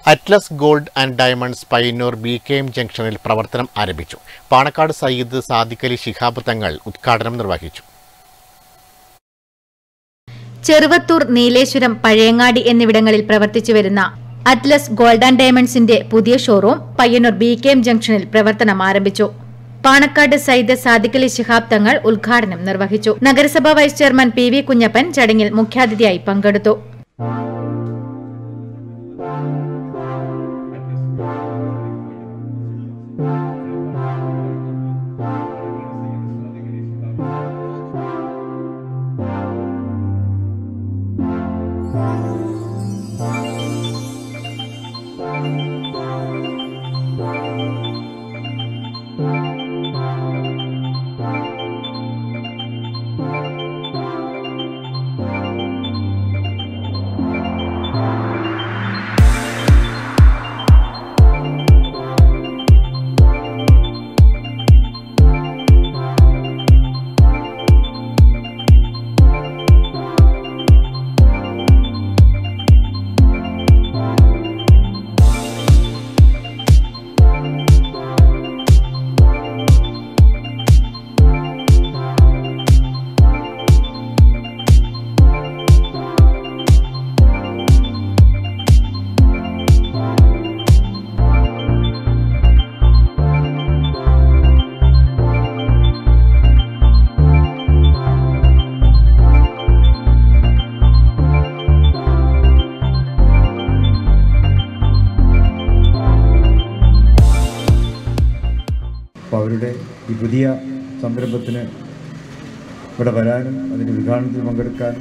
Atlas gold and diamonds Payyanur B K M ജംഗ്ഷനിൽ പ്രവർത്തനം ആരംഭിച്ചു പാണക്കാട് സയ്യിദ് സാദിഖലി ശിഹാബ് തങ്ങൾ ഉദ്ഘാടനം നിർവഹിച്ചു ചെറുവത്തൂർ നീലേശ്വരം പഴയങ്ങാടി എന്നിവിടങ്ങളിൽ പ്രവർത്തിച്ചു വരുന്ന അറ്റ്ലസ് ഗോൾഡ് ആൻഡ് ഡയമണ്ട്സിന്റെ പുതിയ showroom Payyanur B K M ജംഗ്ഷനിൽ പ്രവർത്തനം ആരംഭിച്ചു പാണക്കാട് സയ്യിദ് സാദിഖലി ശിഹാബ് തങ്ങൾ ഉദ്ഘാടനം നിർവഹിച്ചു നഗരസഭാ vice chairman P V Kunhappan ചടങ്ങിൽ മുഖ്യാതിഥിയായി പങ്കെടുത്തു അപ്പോൾ അവരുടെ ഈ പുതിയ സംരംഭത്തിന് ഇവിടെ വരാനും അതിൻ്റെ ഉദ്ഘാടനത്തിൽ പങ്കെടുക്കാനും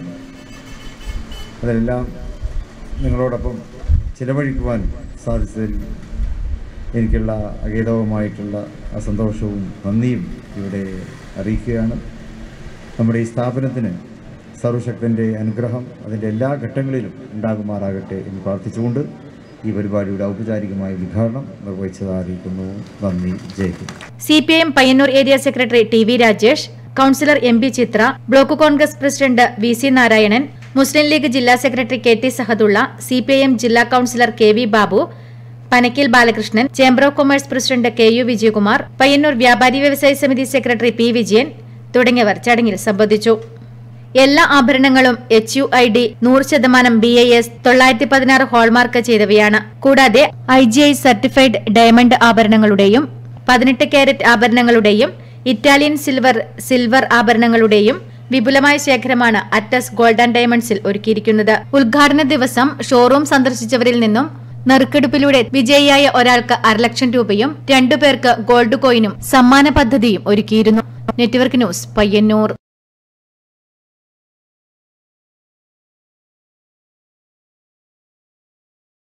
അതിലെല്ലാം നിങ്ങളോടൊപ്പം ചിലവഴിക്കുവാനും സാധിച്ചതിൽ എനിക്കുള്ള അഗേതവുമായിട്ടുള്ള ആ സന്തോഷവും നന്ദിയും ഇവിടെ അറിയിക്കുകയാണ് നമ്മുടെ ഈ സ്ഥാപനത്തിന് സർവശക്തൻ്റെ അനുഗ്രഹം അതിൻ്റെ എല്ലാ ഘട്ടങ്ങളിലും ഉണ്ടാകുമാറാകട്ടെ എന്ന് പ്രാർത്ഥിച്ചുകൊണ്ട് ഈ പരിപാടിയുടെ ഔപചാരികമായ ഉദ്ഘാടനം നിർവഹിച്ചതായി അറിയിക്കുന്നു നന്ദി ജയിക്കും C P I M Payyanur area secretary T V Rajesh councillor M P Chithra block Congress president V C Narayanan Muslim League ജില്ലാ secretary K T Sahadulla C P I M ജില്ലാ councillor K V Babu Panakkil Balakrishnan chamber of commerce president K U Vijayakumar Payyanur Vyapari Vyavasaya സമിതി secretary P Vijayan തുടങ്ങിയവർ ചടങ്ങിൽ സംബന്ധിച്ചു എല്ലാ ആഭരണങ്ങളും H U I D നൂറ് ശതമാനം ബി ഐ എസ് തൊള്ളായിരത്തി പതിനാറ് ഹോൾമാർക്ക് ചെയ്തവയാണ് കൂടാതെ I G I certified diamond ആഭരണങ്ങളുടെയും പതിനെട്ട് കാരറ്റ് ആഭരണങ്ങളുടെയും ഇറ്റാലിയൻ സിൽവർ സിൽവർ ആഭരണങ്ങളുടെയും വിപുലമായ ശേഖരമാണ് അറ്റസ് ഗോൾഡ് ആൻഡ് ഡയമണ്ട്സിൽ ഒരുക്കിയിരിക്കുന്നത് ഉദ്ഘാടന ദിവസം ഷോറൂം സന്ദർശിച്ചവരിൽ നിന്നും നറുക്കെടുപ്പിലൂടെ വിജയിയായ ഒരാൾക്ക് അരലക്ഷം രൂപയും രണ്ടുപേർക്ക് ഗോൾഡ് കോയിനും സമ്മാന പദ്ധതിയും ഒരുക്കിയിരുന്നു നെറ്റ്വർക്ക് ന്യൂസ് പയ്യന്നൂർ